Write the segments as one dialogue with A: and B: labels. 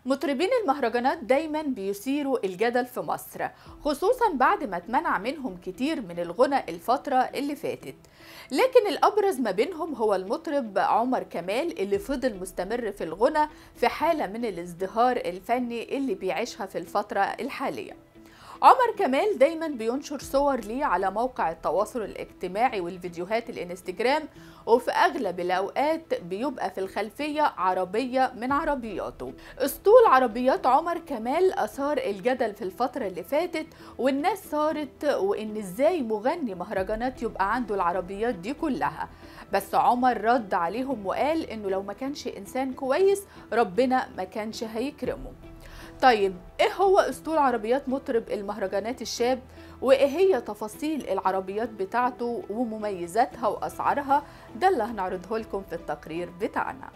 A: مطربين المهرجانات دايما بيثيروا الجدل في مصر خصوصا بعد ما اتمنع منهم كتير من الغنى الفترة اللي فاتت لكن الأبرز ما بينهم هو المطرب عمر كمال اللي فضل مستمر في الغنى في حالة من الازدهار الفني اللي بيعيشها في الفترة الحالية عمر كمال دايما بينشر صور ليه على موقع التواصل الاجتماعي والفيديوهات الانستجرام وفي اغلب الاوقات بيبقى في الخلفيه عربيه من عربياته اسطول عربيات عمر كمال اثار الجدل في الفتره اللي فاتت والناس صارت وان ازاي مغني مهرجانات يبقى عنده العربيات دي كلها بس عمر رد عليهم وقال انه لو ما كانش انسان كويس ربنا ما كانش هيكرمه طيب ايه هو اسطول عربيات مطرب المهرجانات الشاب وايه هي تفاصيل العربيات بتاعته ومميزاتها واسعارها ده اللي هنعرضه لكم في التقرير بتاعنا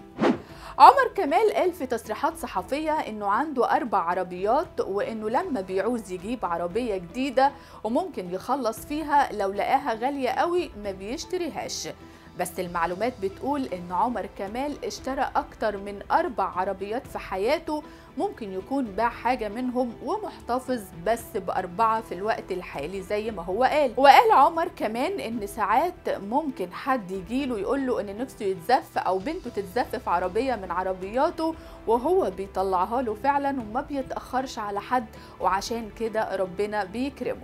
A: عمر كمال قال في تصريحات صحفية انه عنده اربع عربيات وانه لما بيعوز يجيب عربية جديدة وممكن يخلص فيها لو لقاها غالية قوي ما بيشتريهاش بس المعلومات بتقول ان عمر كمال اشترى اكتر من اربع عربيات في حياته ممكن يكون باع حاجة منهم ومحتفظ بس بأربعة في الوقت الحالي زي ما هو قال وقال عمر كمان إن ساعات ممكن حد يجيله يقول له إن نفسه يتزف أو بنته تتزف في عربية من عربياته وهو بيطلعها له فعلا وما بيتأخرش على حد وعشان كده ربنا بيكرمه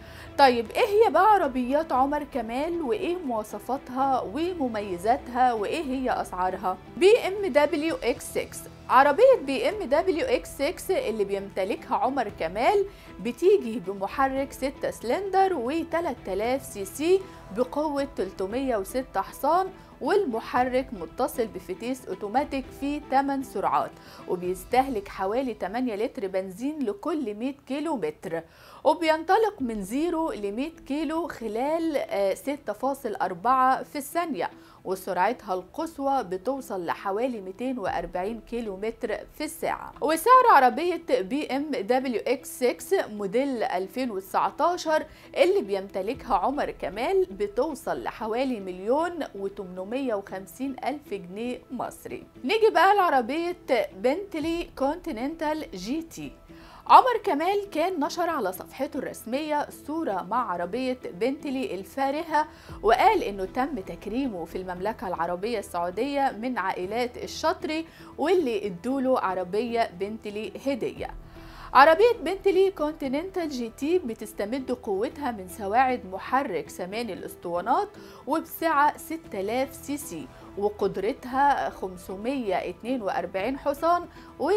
A: طيب ايه هي بقى عربيات عمر كمال وايه مواصفاتها ومميزاتها وايه هي اسعارها بي ام دبليو اكس 6 عربية بي ام دبليو اكس 6 اللي بيمتلكها عمر كمال بتيجي بمحرك 6 سلندر و 3000 سي سي بقوة 306 حصان والمحرك متصل بفتيس اوتوماتيك فيه 8 سرعات وبيستهلك حوالي 8 لتر بنزين لكل 100 كيلو متر وبينطلق من 0 ل 100 كيلو خلال 6.4 في الثانية وسرعتها القصوى بتوصل لحوالي 240 كيلو متر في الساعة وسعر عربية بي ام دبليو اكس 6 موديل 2019 اللي بيمتلكها عمر كمال بتوصل لحوالي مليون و850 ألف جنيه مصري نيجي بقى لعربية بنتلي كونتيننتال جي تي عمر كمال كان نشر على صفحته الرسمية صورة مع عربية بنتلي الفارهة وقال انه تم تكريمه في المملكة العربية السعودية من عائلات الشطري واللي ادوله عربية بنتلي هدية عربية بنتلي كونتيننتال جي تي بتستمد قوتها من سواعد محرك ثماني الاسطوانات وبسعة 6000 سي سي وقدرتها 542 حصان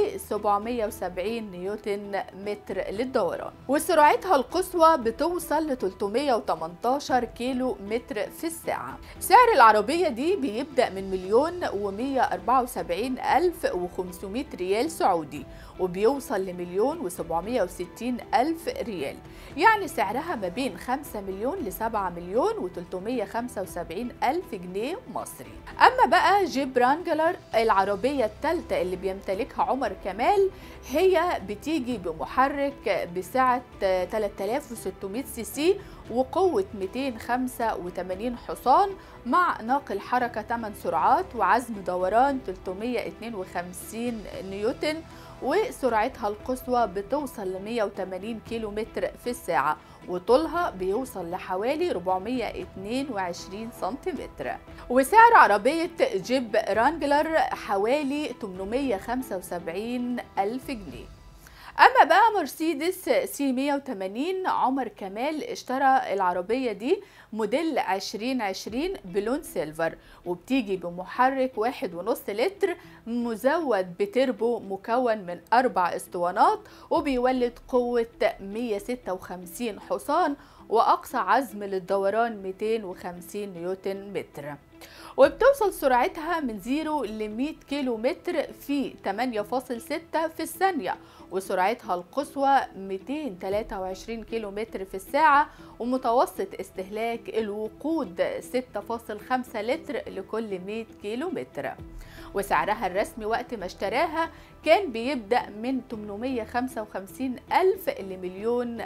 A: و770 نيوتن متر للدوران وسرعتها القصوى بتوصل ل 318 كيلو متر في الساعة سعر العربية دي بيبدأ من مليون و174 ألف و500 ريال سعودي وبيوصل لمليون و760 ألف ريال يعني سعرها ما بين 5 مليون ل 7 مليون و375 ألف جنيه مصري أما بقى جيب رانجلر العربية الثالثة اللي بيمتلكها عمر كمال هي بتيجي بمحرك بسعة 3600 سي سي وقوة 285 حصان مع ناقل حركة 8 سرعات وعزم دوران 352 نيوتن وسرعتها القصوى بتوصل ل 180 كيلو متر في الساعة وطولها بيوصل لحوالي 422 سنتيمتر وسعر عربية جيب رانجلر حوالي 875 ألف جنيه اما بقى مرسيدس سي 180 عمر كمال اشترى العربيه دي موديل 2020 بلون سيلفر وبتيجي بمحرك واحد ونص لتر مزود بتربو مكون من اربع اسطوانات وبيولد قوه 156 حصان واقصى عزم للدوران 250 نيوتن متر وبتوصل سرعتها من 0 ل 100 كيلو متر في 8.6 في الثانية وسرعتها القصوى 223 كيلو متر في الساعة ومتوسط استهلاك الوقود 6.5 لتر لكل 100 كيلو متر وسعرها الرسمي وقت ما اشتراها كان بيبدأ من 855 ألف لمليون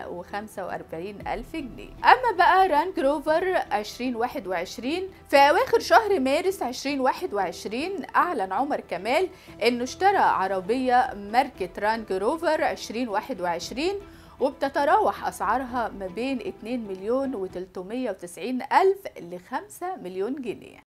A: و45 ألف جنيه أما بقى رانج روفر 2021 في أواخر شهر مارس 2021 أعلن عمر كمال إنه اشترى عربية ماركة رانج روفر 2021 وبتتراوح أسعارها ما بين 2 مليون و 390 ألف ل 5 مليون جنيه